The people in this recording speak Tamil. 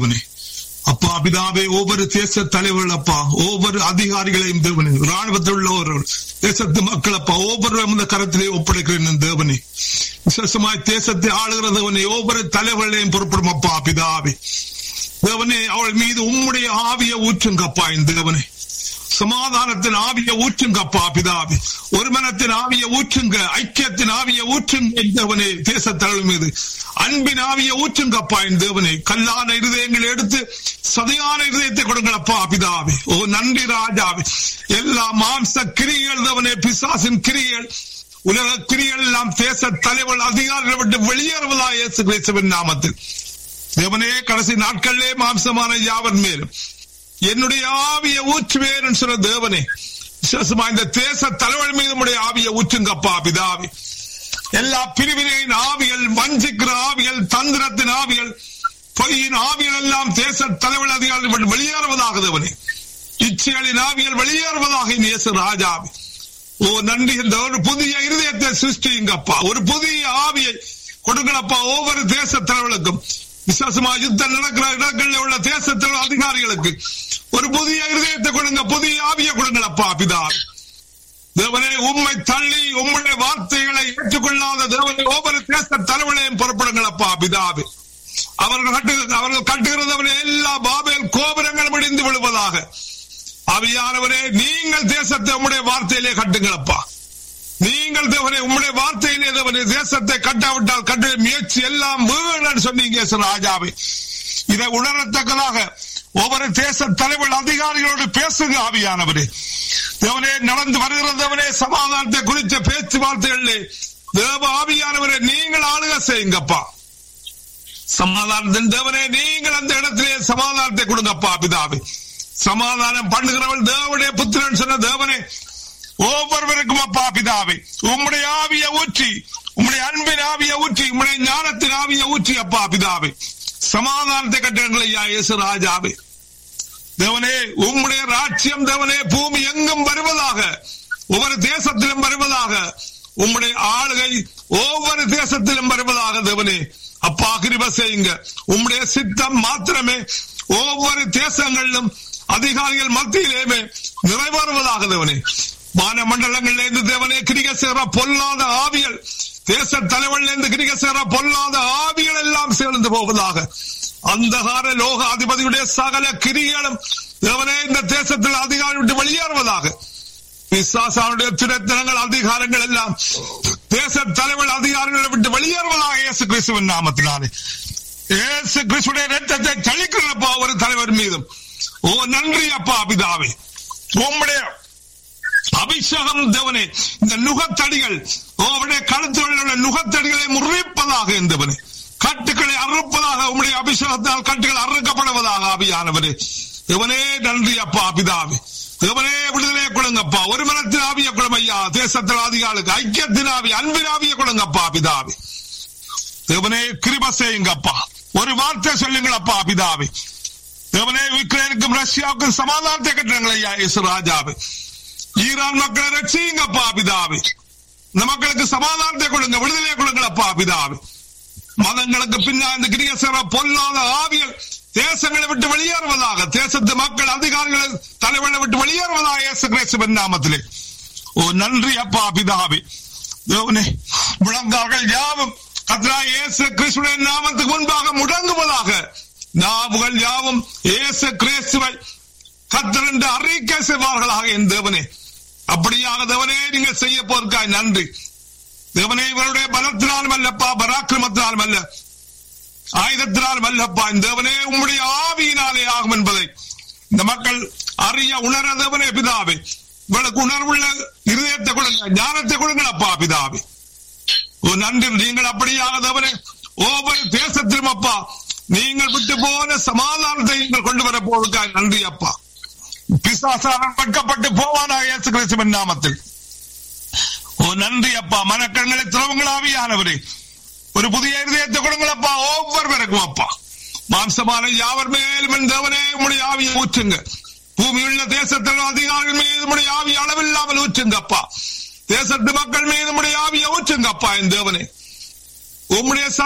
தேவனே அப்பா பிதாவே ஒவ்வொரு தேச தலைவர்கள் அப்பா ஒவ்வொரு அதிகாரிகளையும் தேவனே ராணுவத்தில் உள்ளவர்கள் தேசத்து மக்கள் அப்பா ஒவ்வொரு இந்த கரத்திலே ஒப்படைக்கிறேன் தேவனே விசேஷமாய் தேசத்தை ஆளுகிற தேவனே ஒவ்வொரு தலைவர்களையும் பொறுப்படும் அப்பா பிதாவே தேவனே அவள் மீது உம்முடைய ஆவிய ஊற்றுங்கப்பா இந்த தேவனே சமாதானத்தின் ஆவிய ஊற்றுங்கப்பா பிதாவே ஒரு மனத்தின் ஆவிய ஊற்றுங்க ஐக்கியத்தின் ஆவிய ஊற்றுங்க தேவனே தேசத்தலைவர் மீது அன்பின் ஆவிய ஊற்றுங்கப்பா என் தேவனே கல்லான இருதயங்களை எடுத்து சதையான இருதயத்தை கொடுங்களப்பா பிதாவே ஓ நன்றி ராஜாவே எல்லா மாம்ச கிரிகள் தேவனே பிசாசின் கிரிகள் உலக கிரிகள் எல்லாம் தேச தலைவர் அதிகாரிகளை விட்டு வெளியேறுவதா இயேசு கிறிஸ்துவின் நாமத்தில் தேவனே கடைசி நாட்களிலே மாம்சமான யாவர் மேலும் என்னுடைய ஆவிய ஊற்றுவேன் சொன்ன தேவனே விசேஷமா இந்த தேச தலைவர் மீது உடைய ஆவிய ஊற்றுங்கப்பா பிதாவி எல்லா பிரிவினையின் ஆவிகள் வஞ்சிக்கிற ஆவிகள் தந்திரத்தின் ஆவிகள் பொய்யின் ஆவிகள் எல்லாம் தேச தலைவர் அதிகாரிகள் வெளியேறுவதாக தேவனே இச்சைகளின் ஆவிகள் வெளியேறுவதாக இயேசு ராஜாவி ஓ நன்றி இந்த ஒரு புதிய இருதயத்தை சிருஷ்டிங்கப்பா ஒரு புதிய ஆவியை கொடுங்களப்பா ஒவ்வொரு தேச தலைவர்களுக்கும் விசுவாசமா யுத்தம் நடக்கிற இடங்களில் உள்ள தேசத்தில் அதிகாரிகளுக்கு ஒரு புதிய இருதயத்தை கொடுங்க புதிய ஆவியை கொடுங்களப்பா பிதா தேவனே உண்மை தள்ளி உம்முடைய வார்த்தைகளை ஏற்றுக்கொள்ளாத தேவனை ஒவ்வொரு தேச தலைவனையும் புறப்படுங்களப்பா பிதாவே அவர்கள் கட்டு அவர்கள் கட்டுகிறதவனே எல்லா பாபேல் கோபுரங்களும் இடிந்து விழுவதாக அவியானவரே நீங்கள் தேசத்தை உம்முடைய வார்த்தையிலே கட்டுங்களப்பா நீங்கள் தேவனே உம்முடைய வார்த்தையிலே தேவனே தேசத்தை கட்டாவிட்டால் கட்ட முயற்சி எல்லாம் வீணன் சொன்னீங்க ராஜாவே இதை உணரத்தக்கதாக ஒவ்வொரு தேச தலைவர் அதிகாரிகளோடு பேசுங்க ஆவியானவரே தேவனே நடந்து வருகிறதவனே சமாதானத்தை குறித்த பேச்சுவார்த்தைகளிலே தேவ ஆவியானவரே நீங்கள் ஆளுக செய்யுங்கப்பா சமாதானத்தின் தேவனே நீங்கள் அந்த இடத்திலே சமாதானத்தை கொடுங்கப்பா பிதாவே சமாதானம் பண்ணுகிறவள் தேவனுடைய புத்திரன் சொன்ன தேவனே ஒவ்வொருவருக்கும் அப்பா பிதாவே உம்முடைய ஆவிய ஊற்றி உம்முடைய அன்பின் ஆவிய ஊற்றி உம்முடைய ஞானத்தின் ஆவிய ஊற்றி அப்பா பிதாவே சமாதானத்தை கட்டுங்கள் ஐயா இயேசு ராஜாவே தேவனே உம்முடைய ராட்சியம் தேவனே பூமி எங்கும் வருவதாக ஒவ்வொரு தேசத்திலும் வருவதாக உம்முடைய ஆளுகை ஒவ்வொரு தேசத்திலும் வருவதாக தேவனே அப்பா கிருப செய்யுங்க உம்முடைய சித்தம் மாத்திரமே ஒவ்வொரு தேசங்களிலும் அதிகாரிகள் மத்தியிலேயுமே நிறைவேறுவதாக தேவனே வான மண்டலங்களில் இருந்து தேவனே கிரிக சேர பொல்லாத ஆவியல் தேச தலைவர்கள் இருந்து கிரிக சேர பொல்லாத ஆவிகள் எல்லாம் சேர்ந்து போவதாக அந்தகார லோக அதிபதியுடைய சகல கிரிகளும் தேவனே இந்த தேசத்தில் அதிகாரி விட்டு வெளியேறுவதாக விசுவாசானுடைய துரத்தினங்கள் அதிகாரங்கள் எல்லாம் தேச தலைவர் அதிகாரிகளை விட்டு வெளியேறுவதாக இயேசு கிறிஸ்துவின் நாமத்தினாலே இயேசு கிறிஸ்துடைய ரத்தத்தை சலிக்கிறப்பா ஒரு தலைவர் மீதும் ஓ நன்றி அப்பா பிதாவே உம்முடைய அபிஷேகம் தேவனே இந்த நுகத்தடிகள் அவருடைய கழுத்தில் உள்ள நுகத்தடிகளை முறிப்பதாக இருந்தவனே கட்டுக்களை அறுப்பதாக உம்முடைய அபிஷேகத்தால் கட்டுகள் அறுக்கப்படுவதாக ஆவியானவரே இவனே நன்றி அப்பா பிதாவே தேவனே விடுதலை கொடுங்கப்பா ஒரு மனத்தின் ஆவிய குழமையா தேசத்தில் அதிகாலுக்கு ஐக்கியத்தின் ஆவி அன்பின் ஆவிய கொடுங்கப்பா பிதாவே தேவனே கிருப செய்யுங்கப்பா ஒரு வார்த்தை சொல்லுங்களப்பா பிதாவே தேவனே உக்ரைனுக்கும் ரஷ்யாவுக்கும் சமாதானத்தை கட்டுறீங்களா ஐயா இயேசு ராஜாவே ஈரான் மக்களை ரட்சியுங்கப்பா பிதாவே இந்த மக்களுக்கு சமாதானத்தை கொடுங்க விடுதலை கொடுங்களப்பா பிதாவே மதங்களுக்கு பின்னால் இந்த கிரிய சேர பொல்லாத ஆவியல் தேசங்களை விட்டு வெளியேறுவதாக தேசத்து மக்கள் அதிகாரிகள் தலைவர்களை விட்டு வெளியேறுவதாக இயேசு கிறிஸ்துவின் நாமத்திலே ஓ நன்றி அப்பா பிதாவே தேவனே முழங்கார்கள் யாவும் கத்ரா இயேசு கிறிஸ்துவின் நாமத்துக்கு முன்பாக முடங்குவதாக நாவுகள் யாவும் இயேசு கிறிஸ்துவை கத்தர் என்று அறிக்கை செய்வார்களாக என் தேவனே அப்படியாக தேவனே நீங்கள் செய்ய போவதற்காய் நன்றி தேவனே இவருடைய பலத்தினாலும் அல்லப்பா பராக்கிரமத்தினாலும் அல்ல ஆயுதத்தினாலும் அல்லப்பா இந்த தேவனே உம்முடைய ஆவியினாலே ஆகும் என்பதை இந்த மக்கள் அறிய உணர தேவனே பிதாவே உங்களுக்கு உணர்வுள்ள இருதயத்தை கொடுங்க ஞானத்தை கொடுங்களப்பா பிதாவே ஓ நன்றி நீங்கள் அப்படியாக தேவனே ஒவ்வொரு தேசத்திலும் அப்பா நீங்கள் விட்டு போன சமாதானத்தை நீங்கள் கொண்டு வர போவதற்காக நன்றி அப்பா பிசாசாரம் வெட்கப்பட்டு போவானாக இயேசு கிறிஸ்துவின் நாமத்தில் ஓ நன்றி அப்பா மனக்கண்களை திறவுங்களாவியானவரே ஒரு புதிய இருதயத்தை கொடுங்களப்பா ஒவ்வொருவருக்கும் அப்பா மாம்சமான யாவர் மேலும் தேவனே உடைய ஆவியை ஊற்றுங்க பூமி உள்ள தேசத்தில் அதிகாரிகள் மீது உடைய ஆவி அளவில்லாமல் ஊற்றுங்கப்பா தேசத்து மக்கள் மீது உடைய ஆவியை ஊற்றுங்கப்பா என் தேவனே உம்முடைய